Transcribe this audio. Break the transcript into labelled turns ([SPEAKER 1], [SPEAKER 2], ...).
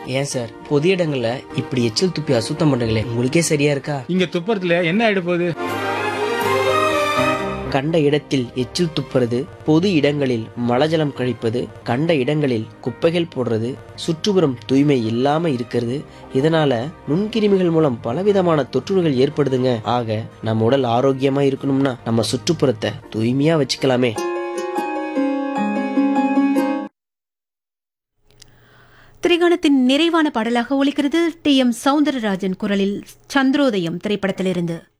[SPEAKER 1] ஏன் சார் பொது இடங்கள்ல இப்படி எச்சில் துப்பி அசுத்தம் பண்றீங்களே உங்களுக்கே சரியா இருக்கா
[SPEAKER 2] இங்க துப்புறதுல என்ன ஆயிட போகுது
[SPEAKER 1] கண்ட இடத்தில் எச்சில் துப்புறது பொது இடங்களில் மலஜலம் கழிப்பது கண்ட இடங்களில் குப்பைகள் போடுறது சுற்றுப்புறம் தூய்மை இல்லாம இருக்கிறது இதனால நுண்கிருமிகள் மூலம் பலவிதமான தொற்றுநோய்கள் ஏற்படுதுங்க ஆக நம்ம உடல் ஆரோக்கியமா இருக்கணும்னா நம்ம சுற்றுப்புறத்தை தூய்மையா வச்சுக்கலாமே
[SPEAKER 3] திரைகாணத்தின் நிறைவான பாடலாக ஒலிக்கிறது டி எம் சவுந்தரராஜன் குரலில் சந்திரோதயம் திரைப்படத்திலிருந்து